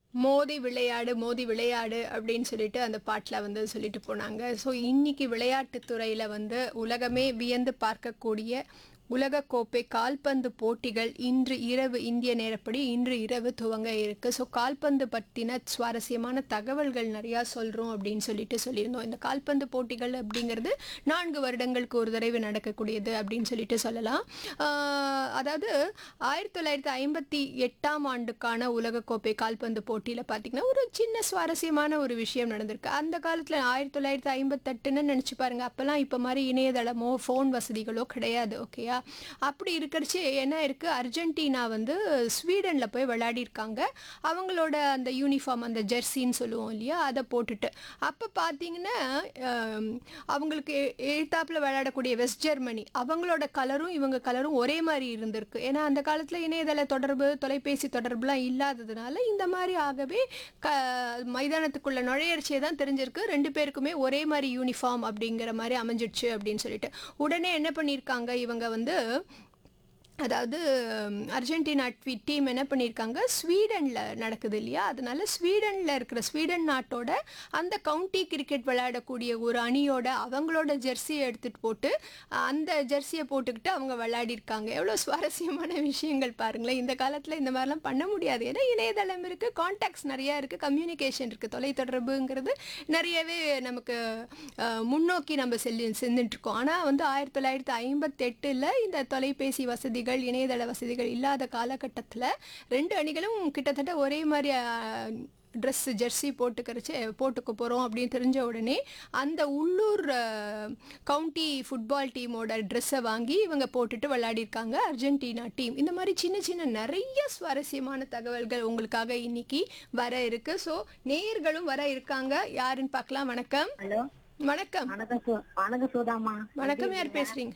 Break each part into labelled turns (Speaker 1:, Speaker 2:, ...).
Speaker 1: மோதி விளையாடு மோதி விளையாடு அப்படின்னு சொல்லிட்டு அந்த பாட்டில் வந்து சொல்லிட்டு போனாங்க ஸோ இன்னைக்கு விளையாட்டுத் துறையில வந்து உலகமே வியந்து பார்க்கக்கூடிய உலகக்கோப்பை கால்பந்து போட்டிகள் இன்று இரவு இந்திய நேரப்படி இன்று இரவு துவங்க இருக்கு ஸோ கால்பந்து பற்றின சுவாரஸ்யமான தகவல்கள் நிறையா சொல்கிறோம் அப்படின்னு சொல்லிட்டு சொல்லியிருந்தோம் இந்த கால்பந்து போட்டிகள் அப்படிங்கிறது நான்கு வருடங்களுக்கு ஒரு தடவை நடக்கக்கூடியது அப்படின்னு சொல்லிட்டு சொல்லலாம் ஆஹ் அதாவது ஆயிரத்தி தொள்ளாயிரத்தி ஐம்பத்தி எட்டாம் ஆண்டுக்கான உலகக்கோப்பை கால்பந்து போட்டியில் பார்த்தீங்கன்னா ஒரு சின்ன சுவாரஸ்யமான ஒரு விஷயம் நடந்திருக்கு அந்த காலத்தில் ஆயிரத்தி தொள்ளாயிரத்தி ஐம்பத்தெட்டுன்னு நினச்சி பாருங்க அப்போல்லாம் இப்போ மாதிரி இணையதளமோ ஃபோன் வசதிகளோ கிடையாது ஓகேயா அப்படி இருக்கிறச்சு என்ன இருக்குது அர்ஜென்டினா வந்து ஸ்வீடனில் போய் விளையாடிருக்காங்க அவங்களோட அந்த யூனிஃபார்ம் அந்த ஜெர்சின்னு சொல்லுவோம் இல்லையா அதை போட்டுட்டு அப்போ பார்த்தீங்கன்னா ஆம், அவங்களுக்கு எ- எழுத்தாப்புல விளையாடக்கூடிய வெஸ்ட் ஜெர்மனி அவங்களோட கலரும் இவங்க கலரும் ஒரே மாதிரி இருந்திருக்கு ஏன்னா அந்த காலத்தில் இணையதள தொடர்பு தொலைபேசி தொடர்புலாம் இல்லாததுனால இந்த மாதிரி ஆகவே க மைதானத்துக்குள்ள நுழையர்ச்சியை தான் தெரிஞ்சிருக்கு ரெண்டு பேருக்குமே ஒரே மாதிரி யூனிஃபார்ம் அப்படிங்கிற மாதிரி அமைஞ்சிடுச்சு அப்படின்னு சொல்லிட்டு உடனே என்ன பண்ணியிருக்காங்க இவங்க வந்து அதாவது ம், அர்ஜென்டினா டீம் என்ன பண்ணியிருக்காங்க ஸ்வீடனில் நடக்குது இல்லையா அதனால ஸ்வீடனில் இருக்கிற ஸ்வீடன் நாட்டோட அந்த கவுண்டி கிரிக்கெட் விளையாடக்கூடிய ஒரு அணியோட அவங்களோட ஜெர்சியை எடுத்துகிட்டு போட்டு அந்த ஜெர்சியை போட்டுக்கிட்டு அவங்க விளையாடிருக்காங்க எவ்வளோ சுவாரஸ்யமான விஷயங்கள் பாருங்களேன் இந்த காலத்தில் இந்த மாதிரிலாம் பண்ண முடியாது ஏன்னா இணையதளம் இருக்குது கான்டாக்ட்ஸ் நிறையா இருக்குது கம்யூனிகேஷன் இருக்குது தொலைத்தொடர்புங்கிறது நிறையவே நமக்கு அஹ், முன்னோக்கி நம்ம செல்லி செஞ்சுட்ருக்கோம் ஆனால் வந்து ஆயிரத்தி தொள்ளாயிரத்தி ஐம்பத்தெட்டில் இந்த தொலைபேசி வசதிகள் இணையதள வசதிகள் இல்லாத காலகட்டத்தில் ரெண்டு அணிகளும் கிட்டத்தட்ட ஒரே மாதிரி ட்ரெஸ் ஜெர்சி போட்டுக்கிறச்சு போட்டுக்க போகிறோம் அப்படின்னு தெரிஞ்ச உடனே அந்த உள்ளூர் கவுண்டி ஃபுட்பால் டீமோட ட்ரெஸ்ஸை வாங்கி இவங்க போட்டுட்டு விளையாடிருக்காங்க அர்ஜென்டினா டீம் இந்த மாதிரி சின்ன சின்ன நிறைய சுவாரஸ்யமான தகவல்கள் உங்களுக்காக இன்னைக்கு வர இருக்கு ஸோ நேயர்களும் வர இருக்காங்க யாருன்னு பார்க்கலாம் வணக்கம்
Speaker 2: ஹலோ
Speaker 1: வணக்கம்
Speaker 2: வணக்கம் சு- வணக்கம் சுதாமா
Speaker 1: வணக்கம் யார் பேசுறீங்க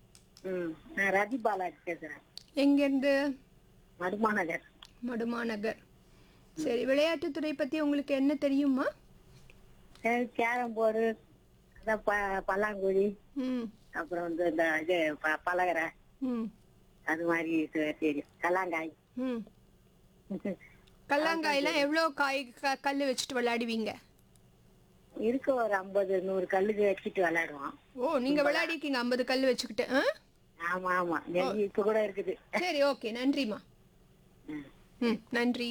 Speaker 2: ம் நான் ரதி பாலாஜி பேசுறேன்
Speaker 1: எங்கேருந்து
Speaker 2: மடுமா நகர்
Speaker 1: மடுமா நகர் சரி விளையாட்டுத்துறை பற்றி உங்களுக்கு என்ன தெரியுமா
Speaker 2: சரி கேரம் போர்டு அதான் ப- பல்லாங்குழி
Speaker 1: ம்
Speaker 2: அப்புறம் வந்து இந்த இது ப- பலகரை
Speaker 1: ம்
Speaker 2: அது மாதிரி தெ- தெரியும் கல்லாங்காய்
Speaker 1: ம் கல்லாங்காயெல்லாம் எவ்வளோ காய் க கல் வச்சுட்டு விளையாடுவீங்க
Speaker 2: இருக்கு ஒரு ஐம்பது நூறு கல்லுக்கு வச்சுட்டு விளையாடுவோம்
Speaker 1: ஓ நீங்கள் விளையாடிருக்கீங்க ஐம்பது கல் வச்சுக்கிட்டு ஆ
Speaker 2: ஆமா ஆமா நெல்லி இப்ப கூட இருக்குது
Speaker 1: சரி ஓகே நன்றிம்மா
Speaker 2: ம்.
Speaker 1: ம் நன்றி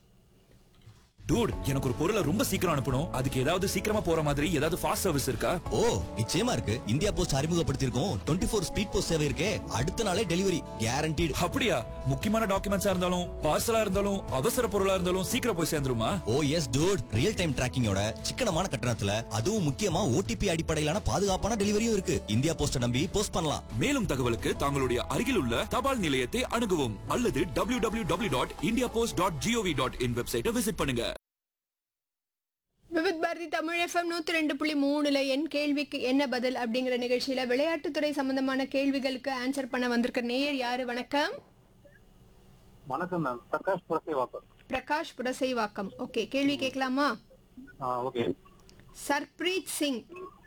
Speaker 3: டூட் எனக்கு ஒரு பொருளை ரொம்ப சீக்கிரம் அனுப்பணும் அதுக்கு ஏதாவது சீக்கிரமா போற மாதிரி ஏதாவது ஃபாஸ்ட் சர்வீஸ் இருக்கா
Speaker 4: ஓ நிச்சயமா இருக்கு இந்தியா போஸ்ட் அறிமுகப்படுத்தியிருக்கோம் டுவெண்ட்டி ஃபோர் ஸ்பீட் போஸ்ட் சேவை இருக்கே அடுத்த நாளே டெலிவரி கேரண்டீடு
Speaker 3: அப்படியா முக்கியமான டாக்குமெண்ட்ஸா இருந்தாலும் பார்சலா இருந்தாலும் அவசர பொருளா இருந்தாலும் சீக்கிரம் போய் சேர்ந்துருமா
Speaker 4: oh yes dude real time டிராக்கிங்கோட சிக்கனமான கட்டணத்துல அதுவும் முக்கியமா ஓடிபி அடிப்படையிலான பாதுகாப்பான டெலிவரியும் இருக்கு இந்தியா போஸ்ட நம்பி போஸ்ட் பண்ணலாம்
Speaker 3: மேலும் தகவலுக்கு தங்களுடைய அருகில் உள்ள தபால் நிலையத்தை அணுகவும் அல்லது W W W dot India Post dot G O V dot in வெப்சைட்டை விசிட் பண்ணுங்க
Speaker 1: விவித் பாரதி தமிழ் எஃப்எம் நூற்றி ரெண்டு புள்ளி மூணுல என் கேள்விக்கு என்ன பதில் அப்படிங்கிற நிகழ்ச்சியில் விளையாட்டுத்துறை சம்பந்தமான கேள்விகளுக்கு ஆன்சர் பண்ண வந்திருக்க நேயர் யாரு வணக்கம்
Speaker 5: வணக்கம் மேம் பிரகாஷ் புரசேவாக்கர்
Speaker 1: பிரகாஷ் புரசைவாக்கம் ஓகே கேள்வி கேட்கலாமா
Speaker 5: ஓகே
Speaker 1: சர்ப்ரீத் சிங்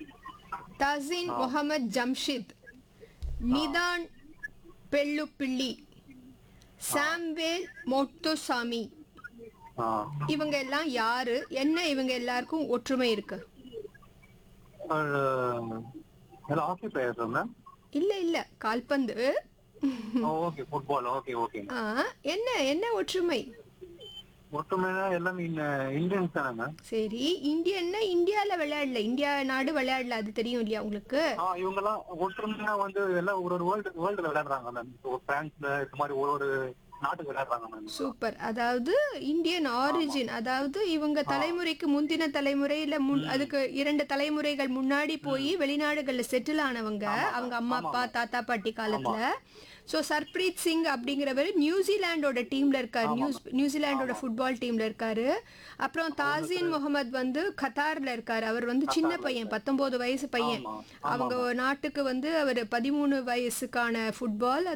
Speaker 1: தசின் முகமது ஜம்ஷித் நிதான் பெள்ளுப்பிள்ளி சாம்வேல் மொட்டுசாமி இவங்க எல்லாம் யாரு என்ன இவங்க எல்லாருக்கும் ஒற்றுமை இருக்கு
Speaker 5: எல்லாம் ஹாக்கி பிளேயர்ஸ் மேம்
Speaker 1: இல்ல இல்ல கால்பந்து
Speaker 5: ஓகே ஃபுட்பால் ஓகே ஓகே
Speaker 1: ஆ, என்ன என்ன ஒற்றுமை
Speaker 5: ஒட்டுமையா எல்லாமே இந்தியன்ஸ் தானே மேம்
Speaker 1: சரி இந்தியன்னா இந்தியால விளையாடல இந்தியா நாடு விளையாடல அது தெரியும் இல்லையா உங்களுக்கு
Speaker 5: ஆ இவங்கெல்லாம் ஒற்றுமையா வந்து எல்லாம் ஒரு ஒரு வேர்ல்டு வேர்ல்டுல விளையாடுறாங்க மேம் இப்போ பிரான்ஸ்ல இது மாதிரி ஒரு ஒரு நாட்டுக்கு விளையாடுறாங்க மேம்
Speaker 1: சூப்பர் அதாவது இந்தியன் ஆரிஜின் அதாவது இவங்க தலைமுறைக்கு முந்தின தலைமுறையில முன் அதுக்கு இரண்டு தலைமுறைகள் முன்னாடி போய் வெளிநாடுகள்ல செட்டில் ஆனவங்க அவங்க அம்மா அப்பா தாத்தா பாட்டி காலத்துல ஸோ சர்ப்ரீத் சிங் அப்படிங்கிறவர் நியூசிலாண்டோட டீம்ல இருக்காரு நியூஸ் நியூசிலாண்டோட ஃபுட்பால் டீம்ல இருக்காரு அப்புறம் தாசின் முகமது வந்து கத்தார்ல இருக்காரு அவர் வந்து சின்ன பையன் பத்தொன்பது வயசு பையன் அவங்க நாட்டுக்கு வந்து அவர் பதிமூணு வயசுக்கான ஃபுட்பால்